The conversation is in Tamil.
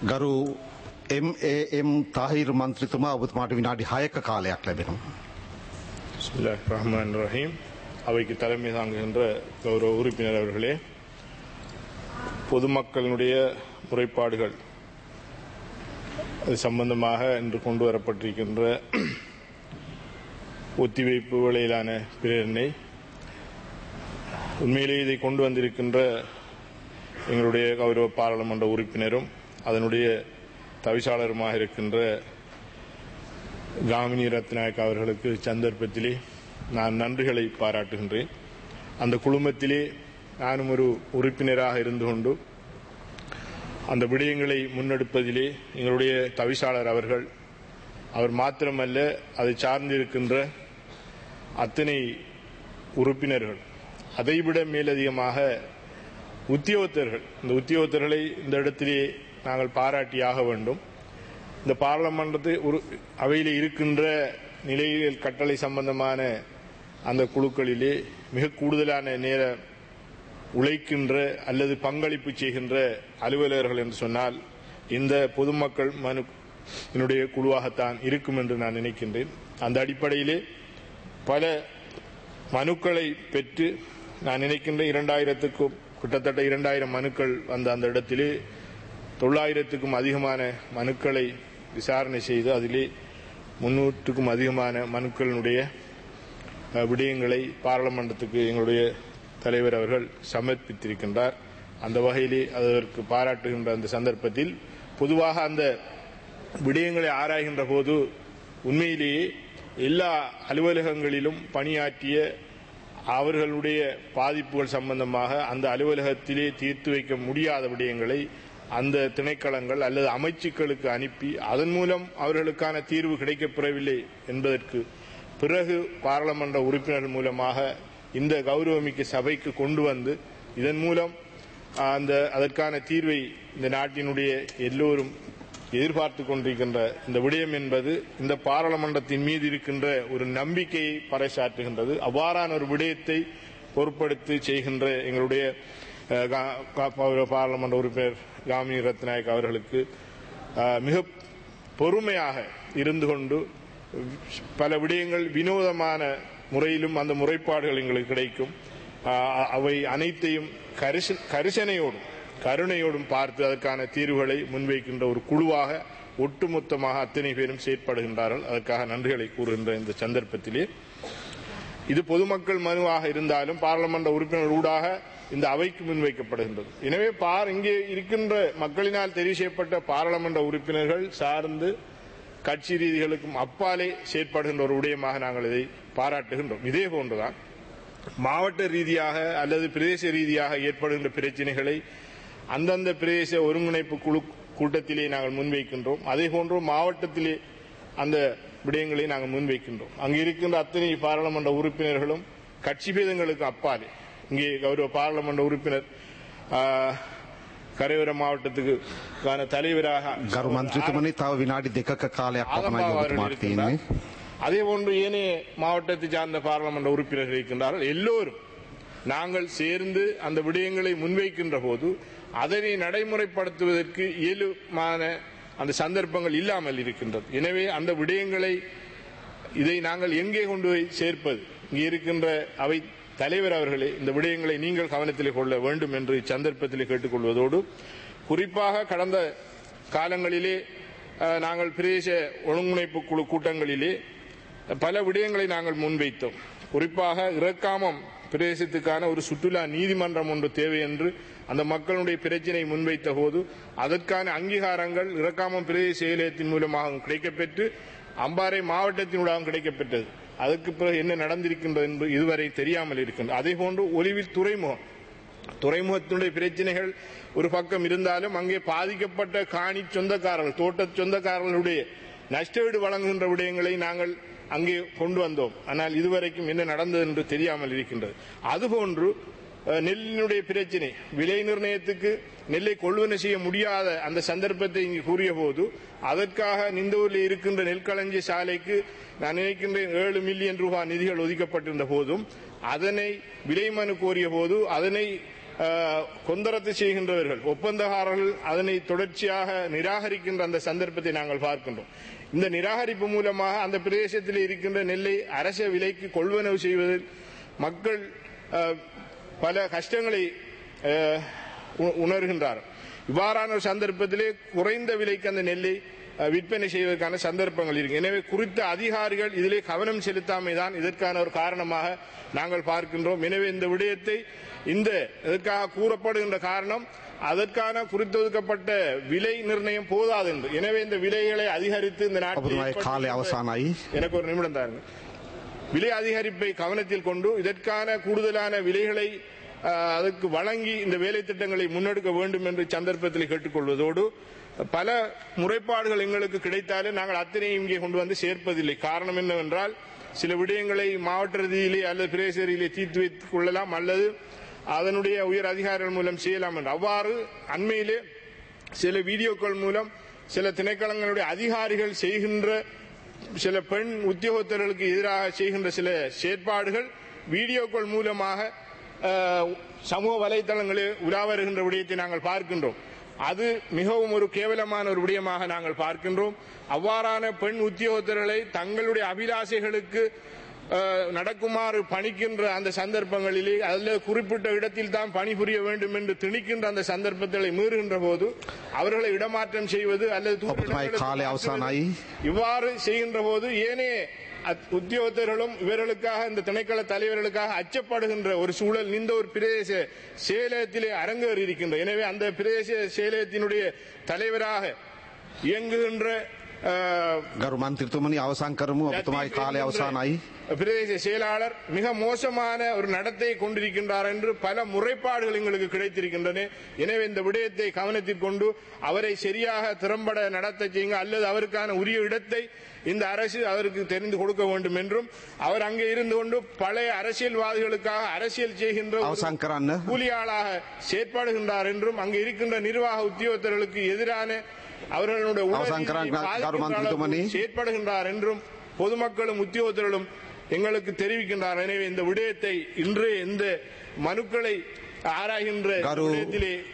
ගරු MAM තාහිර් මන්ත්‍රතුමා ඔබතුමාට විනාඩි 6ක කාලයක් ලැබෙනවා. பிஸ்மில்லாஹ் ரஹ்மான் ரஹீம் அவைக்கு தலைமை தாங்குகின்ற கௌரவ உறுப்பினர் அவர்களே பொதுமக்களினுடைய முறைப்பாடுகள் அது சம்பந்தமாக இன்று கொண்டு வரப்பட்டிருக்கின்ற ஒத்திவைப்பு வேளையிலான பிரேரணை உண்மையிலேயே இதை கொண்டு வந்திருக்கின்ற எங்களுடைய கௌரவ பாராளுமன்ற உறுப்பினரும் அதனுடைய தவிசாளருமாக இருக்கின்ற காமினி ரத்நாயக் அவர்களுக்கு சந்தர்ப்பத்திலே நான் நன்றிகளை பாராட்டுகின்றேன் அந்த குழுமத்திலே நானும் ஒரு உறுப்பினராக இருந்து கொண்டு அந்த விடயங்களை முன்னெடுப்பதிலே எங்களுடைய தவிசாளர் அவர்கள் அவர் மாத்திரமல்ல அதை சார்ந்திருக்கின்ற அத்தனை உறுப்பினர்கள் அதைவிட மேலதிகமாக உத்தியோகத்தர்கள் இந்த உத்தியோகத்தர்களை இந்த இடத்திலே நாங்கள் பாராட்டியாக வேண்டும் இந்த பாராளுமன்றத்தை ஒரு அவையில் இருக்கின்ற நிலையியல் கட்டளை சம்பந்தமான அந்த குழுக்களிலே மிக கூடுதலான நேர உழைக்கின்ற அல்லது பங்களிப்பு செய்கின்ற அலுவலர்கள் என்று சொன்னால் இந்த பொதுமக்கள் மனு என்னுடைய குழுவாகத்தான் இருக்கும் என்று நான் நினைக்கின்றேன் அந்த அடிப்படையிலே பல மனுக்களை பெற்று நான் நினைக்கின்ற இரண்டாயிரத்துக்கும் கிட்டத்தட்ட இரண்டாயிரம் மனுக்கள் வந்த அந்த இடத்திலே தொள்ளாயிரத்துக்கும் அதிகமான மனுக்களை விசாரணை செய்து அதிலே முன்னூற்றுக்கும் அதிகமான மனுக்களினுடைய அஹ், விடயங்களை பாராளுமன்றத்துக்கு எங்களுடைய தலைவர் அவர்கள் சமர்ப்பித்திருக்கின்றார் அந்த வகையிலே அதற்கு பாராட்டுகின்ற அந்த சந்தர்ப்பத்தில் பொதுவாக அந்த விடயங்களை ஆராய்கின்ற போது உண்மையிலேயே எல்லா அலுவலகங்களிலும் பணியாற்றிய அவர்களுடைய பாதிப்புகள் சம்பந்தமாக அந்த அலுவலகத்திலே தீர்த்து வைக்க முடியாத விடயங்களை அந்த திணைக்களங்கள் அல்லது அமைச்சுக்களுக்கு அனுப்பி அதன் மூலம் அவர்களுக்கான தீர்வு கிடைக்கப்பெறவில்லை என்பதற்கு பிறகு பாராளுமன்ற உறுப்பினர்கள் மூலமாக இந்த கௌரவமிக்க சபைக்கு கொண்டு வந்து இதன் மூலம் அந்த அதற்கான தீர்வை இந்த நாட்டினுடைய எல்லோரும் எதிர்பார்த்து கொண்டிருக்கின்ற இந்த விடயம் என்பது இந்த பாராளுமன்றத்தின் மீது இருக்கின்ற ஒரு நம்பிக்கையை பறைசாற்றுகின்றது அவ்வாறான ஒரு விடயத்தை பொருட்படுத்தி செய்கின்ற எங்களுடைய அஹ், கா- கா- பா- பாராளுமன்ற உறுப்பினர் காமினி ரத்நாயக் அவர்களுக்கு அஹ், மிக பொறுமையாக இருந்து கொண்டு பல விடயங்கள் வினோதமான முறையிலும் அந்த முறைப்பாடுகள் எங்களுக்கு கிடைக்கும் ஆஹ் அவை அனைத்தையும் கரிச கரிசனையோடும் கருணையோடும் பார்த்து அதற்கான தீர்வுகளை முன்வைக்கின்ற ஒரு குழுவாக ஒட்டுமொத்தமாக அத்தனை பேரும் செயற்படுகின்றார்கள் அதற்காக நன்றிகளை கூறுகின்ற இந்த சந்தர்ப்பத்திலே இது பொதுமக்கள் மனுவாக இருந்தாலும் பாராளுமன்ற உறுப்பினர் ஊடாக இந்த அவைக்கு முன்வைக்கப்படுகின்றது எனவே பார் இங்கே இருக்கின்ற மக்களினால் தெரிவு செய்யப்பட்ட பாராளுமன்ற உறுப்பினர்கள் சார்ந்து கட்சி ரீதிகளுக்கும் அப்பாலே செயற்படுகின்ற ஒரு விடயமாக நாங்கள் இதை பாராட்டுகின்றோம் இதே போன்றுதான் மாவட்ட ரீதியாக அல்லது பிரதேச ரீதியாக ஏற்படுகின்ற பிரச்சனைகளை அந்தந்த பிரதேச ஒருங்கிணைப்பு குழு கூட்டத்திலே நாங்கள் முன்வைக்கின்றோம் அதே போன்று மாவட்டத்திலே அந்த விடயங்களை நாங்கள் முன்வைக்கின்றோம் அங்கு இருக்கின்ற அத்தனை பாராளுமன்ற உறுப்பினர்களும் கட்சி பேதங்களுக்கு அப்பாலே இங்கே கௌரவ பாராளுமன்ற உறுப்பினர் ஆ, கரையோர மாவட்டத்துக்கு கான தலைவராக ගරු මන්ත්‍රතුමනි තව විනාඩි දෙකක කාලයක් පමණයි ஆதம்பாவா அவர்கள் ඔබතුමාට තියෙන්නේ. இருக்கின்றார். அதே போன்று ஏனைய மாவட்டத்தை சார்ந்த பாராளுமன்ற உறுப்பினர்கள் இருக்கின்றார்கள் எல்லோரும் நாங்கள் சேர்ந்து அந்த விடயங்களை முன்வைக்கின்ற போது அதனை நடைமுறைப்படுத்துவதற்கு இயலுமான அந்த சந்தர்ப்பங்கள் இல்லாமல் இருக்கின்றது எனவே அந்த விடயங்களை இதை நாங்கள் எங்கே கொண்டு போய் சேர்ப்பது இங்கே இருக்கின்ற அவை தலைவர் அவர்களே இந்த விடயங்களை நீங்கள் கவனத்தில் கொள்ள வேண்டும் என்று இச்சந்தர்ப்பத்தில் கேட்டுக்கொள்வதோடு குறிப்பாக கடந்த காலங்களிலே அஹ், நாங்கள் பிரதேச ஒழுங்கிணைப்பு குழு கூட்டங்களிலே பல விடயங்களை நாங்கள் முன்வைத்தோம் குறிப்பாக இறக்காமம் பிரதேசத்துக்கான ஒரு சுற்றுலா நீதிமன்றம் ஒன்று தேவை என்று அந்த மக்களுடைய பிரச்சினை முன்வைத்த போது அதற்கான அங்கீகாரங்கள் இறக்காமம் பிரதேச செயலகத்தின் மூலமாக கிடைக்கப்பெற்று அம்பாறை மாவட்டத்தினூடாக கிடைக்கப்பெற்றது அதற்கு பிறகு என்ன நடந்திருக்கின்றது என்று இதுவரை தெரியாமல் இருக்கின்றது அதே போன்று ஒலிவில் துறைமுகம் துறைமுகத்தினுடைய பிரச்சனைகள் ஒரு பக்கம் இருந்தாலும் அங்கே பாதிக்கப்பட்ட காணி சொந்தக்காரர்கள் தோட்ட சொந்தக்காரர்களுடைய நஷ்டவீடு வழங்குகின்ற விடயங்களை நாங்கள் அங்கே கொண்டு வந்தோம் ஆனால் இதுவரைக்கும் என்ன நடந்தது என்று தெரியாமல் இருக்கின்றது அதுபோன்று அஹ், நெல்லினுடைய பிரச்சனை விலை நிர்ணயத்துக்கு நெல்லை கொள்வன செய்ய முடியாத அந்த சந்தர்ப்பத்தை இங்கு கூறிய போது அதற்காக நிந்தூரில் இருக்கின்ற நெல்களஞ்சிய சாலைக்கு நான் நினைக்கின்றேன் ஏழு மில்லியன் ரூபாய் நிதிகள் ஒதுக்கப்பட்டிருந்த போதும் அதனை விலை மனு கோரிய போது அதனை அஹ், கொந்தரத்து செய்கின்றவர்கள் ஒப்பந்தக்காரர்கள் அதனை தொடர்ச்சியாக நிராகரிக்கின்ற அந்த சந்தர்ப்பத்தை நாங்கள் பார்க்கின்றோம் இந்த நிராகரிப்பு மூலமாக அந்த பிரதேசத்தில் இருக்கின்ற நெல்லை அரச விலைக்கு கொள்வனவு செய்வதில் மக்கள் அஹ், பல கஷ்டங்களை அஹ், உ- உணர்கின்றார் இவ்வாறான ஒரு சந்தர்ப்பத்திலே குறைந்த விலைக்கு அந்த நெல்லை அஹ், விற்பனை செய்வதற்கான சந்தர்ப்பங்கள் இருக்கு எனவே குறித்த அதிகாரிகள் இதிலே கவனம் செலுத்தாமை தான் இதற்கான ஒரு காரணமாக நாங்கள் பார்க்கின்றோம் எனவே இந்த விடயத்தை இந்த இதற்காக கூறப்படுகின்ற காரணம் அதற்கான குறித்தொதுக்கப்பட்ட விலை நிர்ணயம் போதாது என்று எனவே இந்த விலைகளை அதிகரித்து இந்த நாட்டில் ඔබතුමාගේ කාලය ஏற்படுத்துகின்ற- අවසానයි. எனக்கு ஒரு நிமிடம் தாருங்க விலை அதிகரிப்பை கவனத்தில் கொண்டு இதற்கான கூடுதலான விலைகளை அஹ், அதற்கு வழங்கி இந்த வேலை திட்டங்களை முன்னெடுக்க வேண்டும் என்று சந்தர்ப்பத்தில் கேட்டுக்கொள்வதோடு பல முறைப்பாடுகள் எங்களுக்கு கிடைத்தாலே நாங்கள் அத்தனையும் இங்கே கொண்டு வந்து சேர்ப்பதில்லை காரணம் என்னவென்றால் சில விடயங்களை மாவட்ட ரீதியிலே அல்லது பிரதேச ரீதியிலே தீர்த்து வைத்துக் கொள்ளலாம் அல்லது அதனுடைய உயர் அதிகாரிகள் மூலம் செய்யலாம் என்று அவ்வாறு அண்மையிலே சில வீடியோக்கள் மூலம் சில திணைக்களங்களுடைய அதிகாரிகள் செய்கின்ற சில பெண் உத்தியோகத்தர்களுக்கு எதிராக செய்கின்ற சில செயற்பாடுகள் வீடியோக்கள் மூலமாக அஹ், சமூக வலைதளங்களில் உலா வருகின்ற விடயத்தை நாங்கள் பார்க்கின்றோம் அது மிகவும் ஒரு கேவலமான ஒரு விடயமாக நாங்கள் பார்க்கின்றோம் அவ்வாறான பெண் உத்தியோகத்தர்களை தங்களுடைய அபிலாஷைகளுக்கு அஹ், நடக்குமாறு பணிக்கின்ற அந்த சந்தர்ப்பங்களிலே அல்லது குறிப்பிட்ட இடத்தில் தான் பணிபுரிய வேண்டும் என்று திணிக்கின்ற அந்த சந்தர்ப்பங்களை மீறுகின்ற போது அவர்களை இடமாற்றம் செய்வது அல்லது தூர ඔබතුමාගේ இடங்களுக்கு කාලය மாற்றுவது, අවසానයි. இவ்வாறு செய்கின்ற போது ஏனைய அத்- உத்தியோகத்தர்களும் இவர்களுக்காக இந்த திணைக்கள தலைவர்களுக்காக அச்சப்படுகின்ற ஒரு சூழல் இந்த ஒரு பிரதேச செயலகத்திலே அரங்கேறி இருக்கின்ற எனவே அந்த பிரதேச செயலகத்தினுடைய தலைவராக இயங்குகின்ற அஹ், ගරු මන්ත්‍රතුමනි අවසන් කරමු ඔබතුමාගේ කාලය අවසానයි. பிரதேச செயலாளர் மிக மோசமான ஒரு நடத்தை கொண்டிருக்கின்றார் என்று பல முறைப்பாடுகள் எங்களுக்கு கிடைத்திருக்கின்றன எனவே இந்த விடயத்தை கவனத்தில் கொண்டு அவரை சரியாக திறம்பட நடத்த செய்யுங்க அல்லது அவருக்கான உரிய இடத்தை இந்த அரசு அவருக்கு தெரிந்து கொடுக்க வேண்டும் என்றும் அவர் அங்கே இருந்து கொண்டு பழைய அரசியல்வாதிகளுக்காக அரசியல் செய்கின்ற ஒரு අවසන් කරන්න. கூலியாளாக செயற்படுகின்றார் என்றும் அங்கு இருக்கின்ற நிர்வாக உத்தியோகத்தர்களுக்கு எதிரான அவர்களுடைய உள அவசான் கரா- ரீதியை கரு பாதிக்கின்ற மந்திரித்துமணி. அளவுக்கு செயற்படுகின்றார் என்றும் பொதுமக்களும் உத்தியோகத்தர்களும் எங்களுக்கு தெரிவிக்கின்றார் எனவே இந்த விடயத்தை இன்று இந்த மனுக்களை ஆராய்கின்ற இந்த கரு- விடயத்திலே